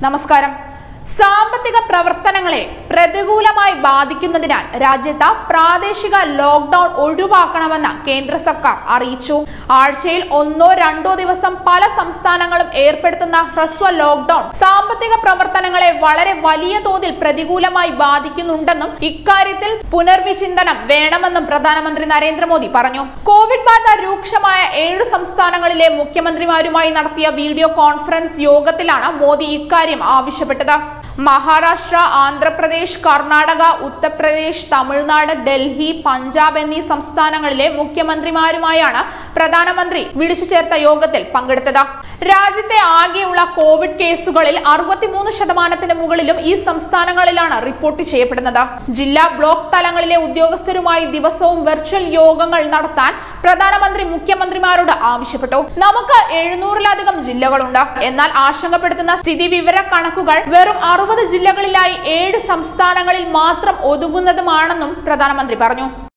നമസ്കാരം സാമ്പത്തിക പ്രവർത്തനങ്ങളെ പ്രതികൂലമായി ബാധിക്കുന്നതിനാൽ രാജ്യത്ത് പ്രാദേശിക ലോക്ഡൌൺ ഒഴിവാക്കണമെന്ന് കേന്ദ്ര സർക്കാർ അറിയിച്ചു ആഴ്ചയിൽ ഒന്നോ രണ്ടോ ദിവസം പല സംസ്ഥാനങ്ങളും ഏർപ്പെടുത്തുന്ന ഹ്രസ്വ ലോക്ഡൌൺ സാമ്പത്തിക പ്രവർത്തനങ്ങളെ വളരെ വലിയ തോതിൽ പ്രതികൂലമായി ബാധിക്കുന്നുണ്ടെന്നും ഇക്കാര്യത്തിൽ പുനർവിചിന്തനം വേണമെന്നും പ്രധാനമന്ത്രി നരേന്ദ്രമോദി പറഞ്ഞു കോവിഡ് ബാധ രൂക്ഷമായ ഏഴു സംസ്ഥാനങ്ങളിലെ മുഖ്യമന്ത്രിമാരുമായി നടത്തിയ വീഡിയോ കോൺഫറൻസ് യോഗത്തിലാണ് മോദി ഇക്കാര്യം ആവശ്യപ്പെട്ടത് മഹാരാഷ്ട്ര ആന്ധ്രാപ്രദേശ് കർണാടക ഉത്തർപ്രദേശ് തമിഴ്നാട് ഡൽഹി പഞ്ചാബ് എന്നീ സംസ്ഥാനങ്ങളിലെ മുഖ്യമന്ത്രിമാരുമായാണ് പ്രധാനമന്ത്രി വിളിച്ചു ചേർത്ത യോഗത്തിൽ പങ്കെടുത്തത് രാജ്യത്തെ ആകെയുള്ള കോവിഡ് കേസുകളിൽ അറുപത്തിമൂന്ന് ശതമാനത്തിന് മുകളിലും ഈ സംസ്ഥാനങ്ങളിലാണ് റിപ്പോർട്ട് ചെയ്യപ്പെടുന്നത് ജില്ലാ ബ്ലോക്ക് തലങ്ങളിലെ ഉദ്യോഗസ്ഥരുമായി ദിവസവും വെർച്വൽ യോഗങ്ങൾ നടത്താൻ പ്രധാനമന്ത്രി മുഖ്യമന്ത്രിമാരോട് ആവശ്യപ്പെട്ടു നമുക്ക് എഴുന്നൂറിലധികം ജില്ലകളുണ്ട് എന്നാൽ ആശങ്കപ്പെടുത്തുന്ന സ്ഥിതി വിവര കണക്കുകൾ വെറും അറുപത് ജില്ലകളിലായി ഏഴ് സംസ്ഥാനങ്ങളിൽ മാത്രം ഒതുങ്ങുന്നതുമാണെന്നും പ്രധാനമന്ത്രി പറഞ്ഞു